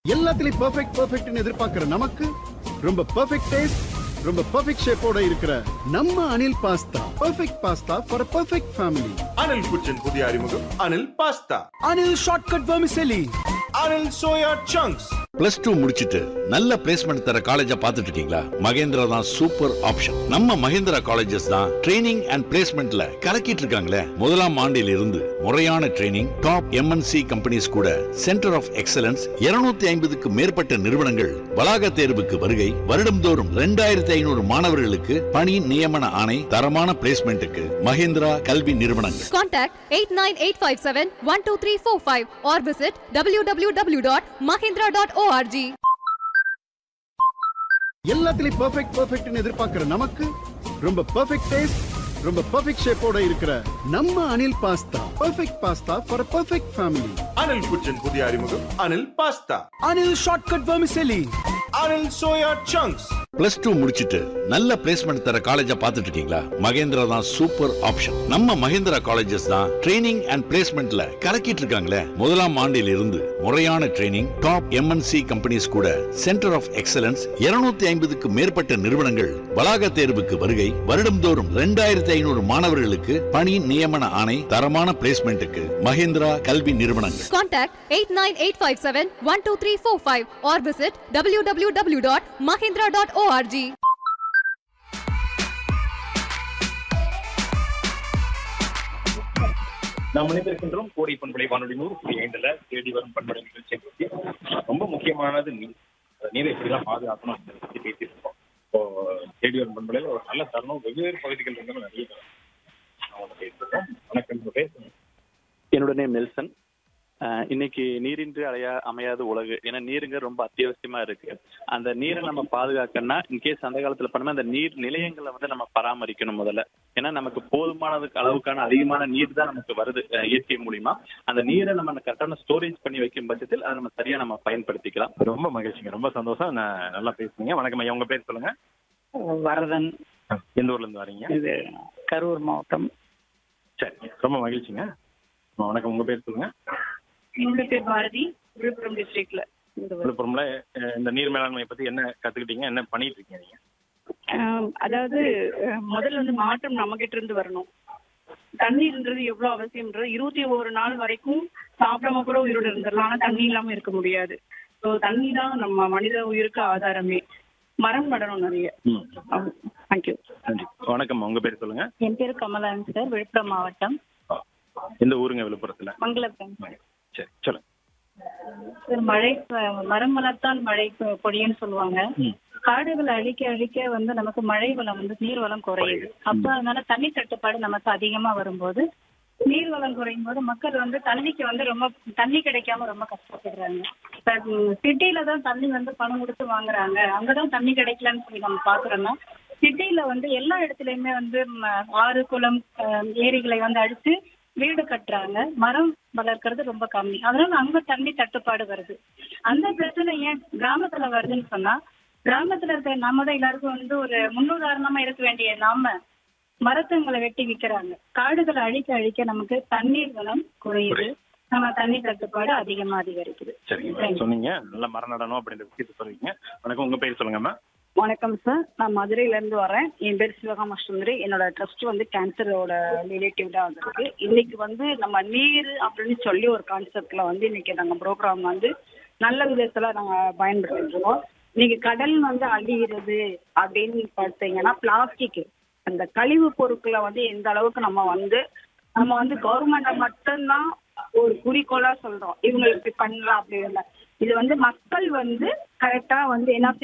எல்லாத்துலயும் பெர்ஃபெக்ட் பெர்ஃபெக்ட்னு எதிர்பார்க்கிற நமக்கு ரொம்ப பெர்ஃபெக்ட் டேஸ்ட் ரொம்ப பெர்ஃபெக்ட் ஷேப்போட இருக்கிற நம்ம Anil pasta perfect pasta for perfect family Anil kitchen புதிய அறிமுகம் Anil pasta Anil shortcut vermicelli Anil soya chunks plus two முடிச்சிட்டு நல்ல பிளேஸ்மெண்ட் தர காலேஜா பார்த்துட்டு இருக்கீங்களா மகேந்திரா தான் சூப்பர் ஆப்ஷன் நம்ம மகேந்திரா காலேஜஸ் தான் ட்ரைனிங் அண்ட் பிளேஸ்மெண்ட்ல கலக்கிட்டு இருக்காங்களே முதலாம் ஆண்டில் இருந்து முறையான ட்ரைனிங் டாப் எம்என்சி கம்பெனிஸ் கூட சென்டர் ஆஃப் எக்ஸலன்ஸ் 250 ஐம்பதுக்கு மேற்பட்ட நிறுவனங்கள் வளாக தேர்வுக்கு வருகை வருடம்தோறும் ரெண்டாயிரத்தி ஐநூறு மாணவர்களுக்கு பணி நியமன ஆணை தரமான பிளேஸ்மெண்ட்டுக்கு மகேந்திரா கல்வி நிறுவனங்கள் Contact 89857-12345 or visit www.mahindra.org. எல்லாத்துலயும் பெர்ஃபெக்ட் பெர்ஃபெக்ட்னு எதிர்பார்க்கிற நமக்கு ரொம்ப பெர்ஃபெக்ட் டேஸ்ட் ரொம்ப பெர்ஃபெக்ட் ஷேப்போட இருக்கிற நம்ம Anil pasta perfect pasta for perfect family Anil kitchen புதிய அறிமுகம் Anil pasta Anil shortcut vermicelli Anil soya chunks plus two முடிச்சிட்டு நல்ல பிளேஸ்மெண்ட் தர காலேஜா பார்த்துட்டு இருக்கீங்களா மகேந்திரா தான் சூப்பர் ஆப்ஷன் நம்ம மகேந்திரா காலேஜஸ் தான் ட்ரைனிங் அண்ட் பிளேஸ்மெண்ட்ல கலக்கிட்டு இருக்காங்களே முதலாம் ஆண்டில் இருந்து முறையான ட்ரைனிங் டாப் எம்என்சி கம்பெனிஸ் கூட சென்டர் ஆஃப் எக்ஸலன்ஸ் 250 ஐம்பதுக்கு மேற்பட்ட நிறுவனங்கள் வளாக தேர்வுக்கு வருகை வருடம்தோறும் ரெண்டாயிரத்தி ஐநூறு மாணவர்களுக்கு பணி நியமன ஆணை தரமான பிளேஸ்மெண்ட்டுக்கு மகேந்திரா கல்வி நிறுவனங்கள் Contact 89857-12345 or visit www.mahindra.org. நாம் இணைந்திருக்கின்றோம் கோடை பண்பலை வானொலி நூறு புள்ளி ஐந்துல தேடி வரும் பண்பலை நிகழ்ச்சியை பற்றி ரொம்ப முக்கியமானது நீர் அந்த நீரை எப்படிலாம் பாதுகாக்கணும் அப்படின்றத பத்தி பேசிட்டு இருக்கோம் இப்போ தேடி வரும் பண்பலையில ஒரு நல்ல தருணம் வெவ்வேறு பகுதிகள் இருந்து நிறைய அவங்க பேசிருக்கோம் வணக்கம் உங்க பேர் சொல்லுங்க. என்னோட நேம் நெல்சன் அஹ் இன்னைக்கு நீரின்றி அலையா அமையாத உலகு ஏன்னா நீருங்க ரொம்ப அத்தியாவசியமா இருக்கு அந்த நீரை நம்ம பாதுகாக்கணும்னா இன்கேஸ் அந்த காலத்துல பண்ணோம்னா அந்த நீர் நிலையங்களை வந்து நம்ம பராமரிக்கணும் முதல்ல ஏன்னா நமக்கு போதுமானதுக்கு அளவுக்கான அதிகமான நீர் தான் நமக்கு வருது அஹ் இயற்கை மூலியமா அந்த நீரை நம்ம கரெக்டான ஸ்டோரேஜ் பண்ணி வைக்கும் பட்சத்தில் அதை நம்ம சரியா நம்ம பயன்படுத்திக்கலாம் ரொம்ப மகிழ்ச்சிங்க ரொம்ப சந்தோஷம் நான் நல்லா பேசுனீங்க வணக்கம் ஐயா உங்க பேர் சொல்லுங்க வரதன் எந்த ஊர்ல இருந்து வரீங்க இது கரூர் மாவட்டம் சரி ரொம்ப மகிழ்ச்சிங்க வணக்கம் உங்க பேர் சொல்லுங்க என்னோட பேர் பாரதி விழுப்புரம் டிஸ்ட்ரிக்ட்ல விழுப்புரம்ல அஹ், இந்த நீர் மேலாண்மையை பத்தி என்ன கத்துக்கிட்டீங்க என்ன பண்ணிட்டு இருக்கீங்க நீங்க அதாவது அஹ், முதல்ல வந்து மாற்றம் நம்ம கிட்ட இருந்து வரணும் தண்ணீர்ன்றது எவ்வளவு அவசியம்ன்றது இருபத்தி ஒரு நாள் வரைக்கும் சாப்பிடாம கூட உயிரோடு இருந்துடலாம் ஆனா தண்ணி இல்லாம இருக்க முடியாது ஸோ தண்ணி தான் நம்ம மனித உயிருக்கு ஆதாரமே மரம் நடணும் நிறைய ம் தேங்க்யூ நன்றி வணக்கம் உங்க பேர் சொல்லுங்க என் பேர் கமலாங்க சார் விழுப்புரம் மாவட்டம் எந்த ஊருங்க விழுப்புரத்துல மங்களபுரம் சரி சொல்லுங்க சார் மழை ப- மரம் வளர்த்தால் மழை பொ- பொழியும்னு சொல்லுவாங்க ம். காடுகளை அழிக்க அழிக்க வந்து நமக்கு மழை வளம் வந்து நீர் வளம் குறையுது அப்ப அதனால தண்ணி தட்டுப்பாடு நமக்கு அதிகமா வரும்போது நீர் வளம் குறையும் போது மக்கள் வந்து தண்ணிக்கு வந்து ரொம்ப தண்ணி கிடைக்காம ரொம்ப கஷ்டப்படுறாங்க சிட்டில தான் தண்ணி வந்து பணம் கொடுத்து வாங்குறாங்க அங்கதான் தண்ணி கிடைக்கலன்னு சொல்லி நம்ம பாக்குறோம்னா சிட்டில வந்து எல்லா இடத்துலயுமே வந்து ம, ஆறு குளம் அஹ், ஏரிகளை வந்து அடிச்சு வீடு கட்டுறாங்க மரம் வளர்க்கறது ரொம்ப கம்மி அதனால அங்க தண்ணி தட்டுப்பாடு வருது அந்த பிரச்சனை ஏன் கிராமத்துல வருதுன்னு சொன்னா கிராமத்துல இருக்க நாம தான் எல்லாருக்கும் வந்து ஒரு முன்னுதாரணமா இருக்க வேண்டிய நாம மரத்தங்களை வெட்டி விக்கிறாங்க காடுகளை அழிக்க அழிக்க நமக்கு தண்ணீர் வளம் குறையுது நம்ம தண்ணி தட்டுப்பாடு அதிகமா அதிகரிக்குது சரிங்க சொன்னீங்க நல்ல மரம் நடனம் அப்படின்ற விஷயத்த சொல்றீங்க வணக்கம் உங்க பேர் சொல்லுங்கம்மா வணக்கம் சார் நான் மதுரையில இருந்து வரேன் என் பேர் சிவகாம சுந்தரி என்னோட ட்ரஸ்ட் வந்து கேன்சரோட ரிலேட்டிவ் தான் வந்திருக்கு இன்னைக்கு வந்து நம்ம நீர் அப்படின்னு சொல்லி ஒரு கான்செப்ட்ல வந்து இன்னைக்கு நாங்க ப்ரோக்ராம் வந்து நல்ல விதத்துல நாங்க பயன்படுத்திட்டு இருக்கோம் இன்னைக்கு கடல் வந்து அழிகிறது அப்படின்னு பார்த்தீங்கன்னா பிளாஸ்டிக் அந்த கழிவு பொருட்களை வந்து எந்த அளவுக்கு நம்ம வந்து நம்ம வந்து கவர்மெண்ட்டை மட்டும்தான் ஒரு குறிக்கோளா சொல்றோம் இவங்க இப்படி பண்ணலாம் அப்படி இல்லை இது வந்து மக்கள் வந்து கரெக்டா வந்து என்ன